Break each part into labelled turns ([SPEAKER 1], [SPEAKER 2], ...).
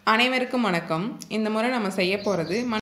[SPEAKER 1] அனைவருக்கும் வணக்கம் இந்த முறை நம்ம செய்ய போகிறது மண்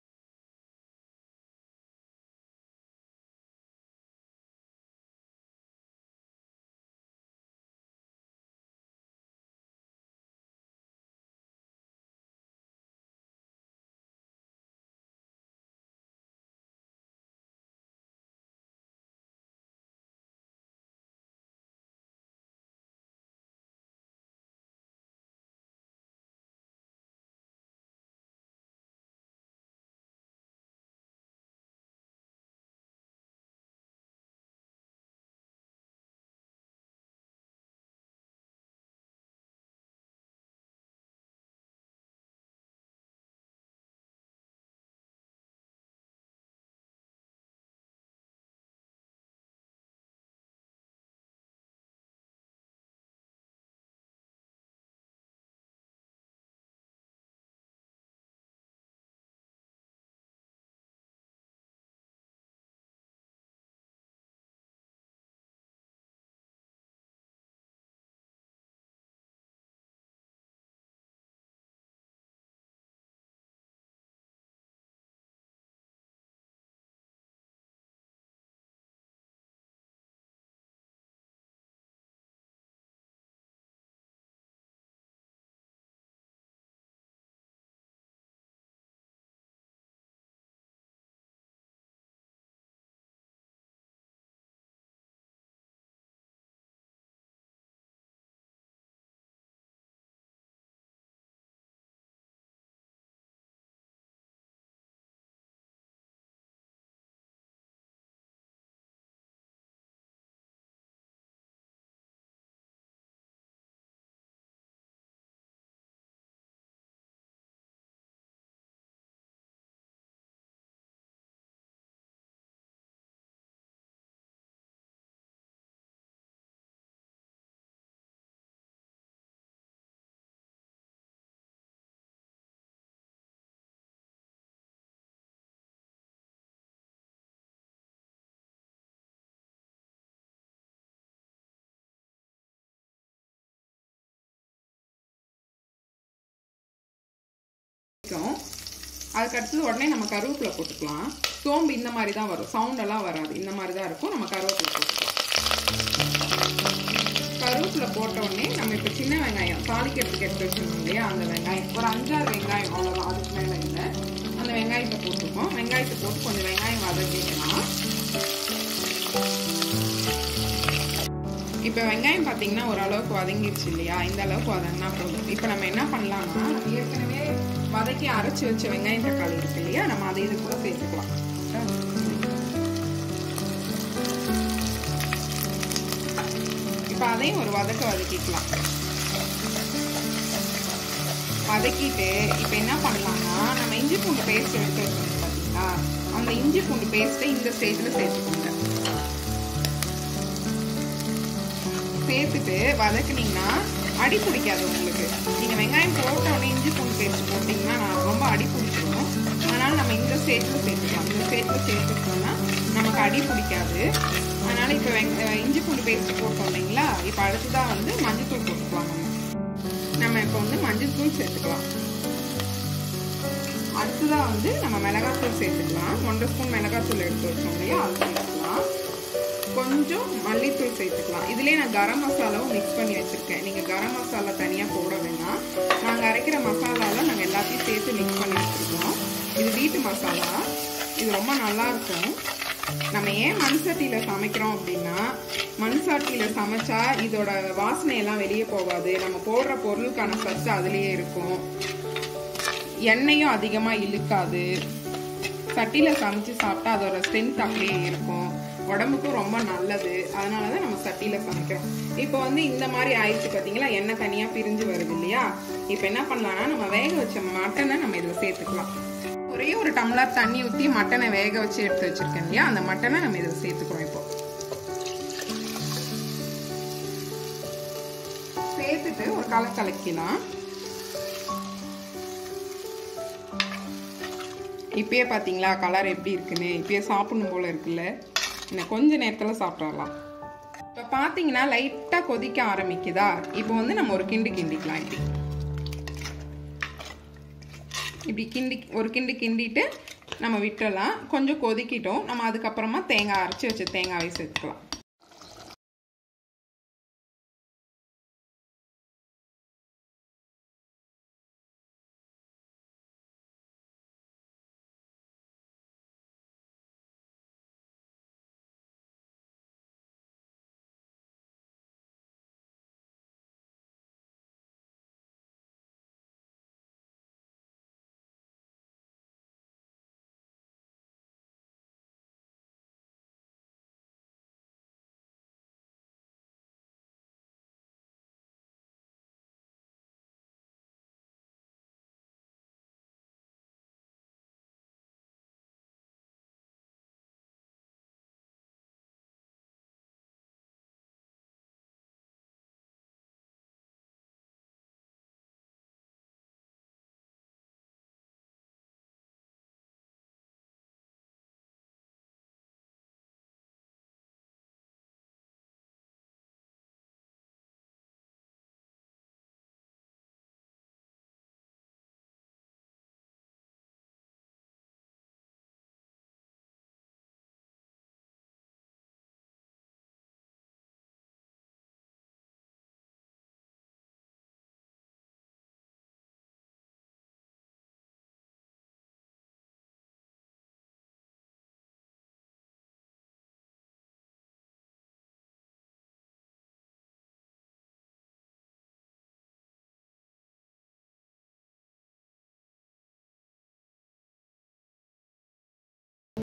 [SPEAKER 1] இருக்கும் அதுக்கு அடுத்தது உடனே நம்ம கருவேப்பிலை போட்டுக்கலாம் சோம்பு இந்த மாதிரி தான் வரும் சவுண்டெல்லாம் வராது இந்த மாதிரி தான் இருக்கும் நம்ம கருவேப்பிலை போட்டுக்கலாம் கருவேப்பிலை போட்ட உடனே நம்ம இப்போ சின்ன வெங்காயம் தாளிக்கிறதுக்கு எடுத்து வச்சிருந்தோம் இல்லையா அந்த வெங்காயம் ஒரு அஞ்சாறு வெங்காயம் அவ்வளோதான் அதுக்கு மேலே இல்லை அந்த வெங்காயத்தை போட்டுருக்கோம் வெங்காயத்தை போட்டு கொஞ்சம் வெங்காயம் வதக்கிக்கலாம் இப்போ வெங்காயம் பார்த்தீங்கன்னா ஓரளவுக்கு வதங்கிடுச்சு இல்லையா இந்த அளவுக்கு வதங்கினா போதும் இப்போ நம்ம என்ன பண்ணலாம்னா நம்ம ஏற்கனவே வதக்கி அரைச்சி வச்ச வெங்காயம் தக்காளி இருக்கு இல்லையா நம்ம அதை இது கூட சேர்த்துக்கலாம் இப்போ அதையும் ஒரு வதக்க வதக்கிக்கலாம் வதக்கிட்டு இப்போ என்ன பண்ணலாம்னா நம்ம இஞ்சி பூண்டு பேஸ்ட் எடுத்து வச்சோம் பார்த்தீங்களா அந்த இஞ்சி பூண்டு பேஸ்ட்டை இந்த ஸ்டேஜில் சேர்த்துக்கோங்க சேர்த்துட்டு வதக்குனீங்கன்னா அடி பிடிக்காது உங்களுக்கு நீங்கள் வெங்காயம் போட்ட உடனே இஞ்சி பூண்டு பேஸ்ட் போட்டிங்கன்னா நான் ரொம்ப அடி பிடிச்சிடும் அதனால் நம்ம இந்த ஸ்டேஜில் சேர்த்துக்கலாம் இந்த ஸ்டேஜில் சேர்த்துக்கிட்டோம்னா நமக்கு அடி பிடிக்காது அதனால் இப்போ வெங் இஞ்சி பூண்டு பேஸ்ட் போட்டோம் இல்லைங்களா இப்போ அடுத்ததாக வந்து மஞ்சத்தூள் போட்டுக்கலாம் நம்ம நம்ம இப்போ வந்து மஞ்சத்தூள் சேர்த்துக்கலாம் அடுத்ததாக வந்து நம்ம மிளகாத்தூள் சேர்த்துக்கலாம் ஒன்றரை ஸ்பூன் மிளகாத்தூள் எடுத்து வச்சோம் இல்லையா அது சேர்த்துக்கலாம் கொஞ்சம் மல்லித்தூள் சேர்த்துக்கலாம் இதுலேயே நான் கரம் மசாலாவும் மிக்ஸ் பண்ணி வச்சுருக்கேன் நீங்கள் கரம் மசாலா தனியாக போட வேணாம் நாங்கள் அரைக்கிற மசாலாவில் நாங்கள் எல்லாத்தையும் சேர்த்து மிக்ஸ் பண்ணி வச்சுருக்கோம் இது வீட்டு மசாலா இது ரொம்ப நல்லாயிருக்கும் நம்ம ஏன் மண் சட்டியில் சமைக்கிறோம் அப்படின்னா மண் சட்டியில் சமைச்சா இதோட வாசனையெல்லாம் வெளியே போகாது நம்ம போடுற பொருளுக்கான சத்து அதுலேயே இருக்கும் எண்ணெயும் அதிகமாக இழுக்காது சட்டியில் சமைச்சு சாப்பிட்டா அதோட ஸ்ட்ரென்த் அப்படியே இருக்கும் உடம்புக்கும் ரொம்ப நல்லது அதனால தான் நம்ம சட்டியில் சமைக்கிறோம் இப்போ வந்து இந்த மாதிரி ஆயிடுச்சு பார்த்தீங்களா எண்ணெய் தனியாக பிரிஞ்சு வருது இல்லையா இப்போ என்ன பண்ணலாம்னா நம்ம வேக வச்ச மட்டனை நம்ம இதில் சேர்த்துக்கலாம் ஒரே ஒரு டம்ளர் தண்ணி ஊற்றி மட்டனை வேக வச்சு எடுத்து வச்சிருக்கேன் இல்லையா அந்த மட்டனை நம்ம இதில் சேர்த்துக்கிறோம் இப்போ சேர்த்துட்டு ஒரு கலை கலக்கலாம் இப்பயே பார்த்தீங்களா கலர் எப்படி இருக்குன்னு இப்பயே சாப்பிடணும் போல இருக்குல்ல இன்னும் கொஞ்ச நேரத்தில் சாப்பிட்றலாம் இப்போ பார்த்தீங்கன்னா லைட்டாக கொதிக்க ஆரம்பிக்குதா இப்போ வந்து நம்ம ஒரு கிண்டு கிண்டிக்கலாம் இப்படி இப்படி கிண்டி ஒரு கிண்டி கிண்டிட்டு நம்ம விட்டுறலாம் கொஞ்சம் கொதிக்கிட்டோம் நம்ம அதுக்கப்புறமா தேங்காய் அரைச்சி வச்ச தேங்காயை சேர்த்துக்கலாம்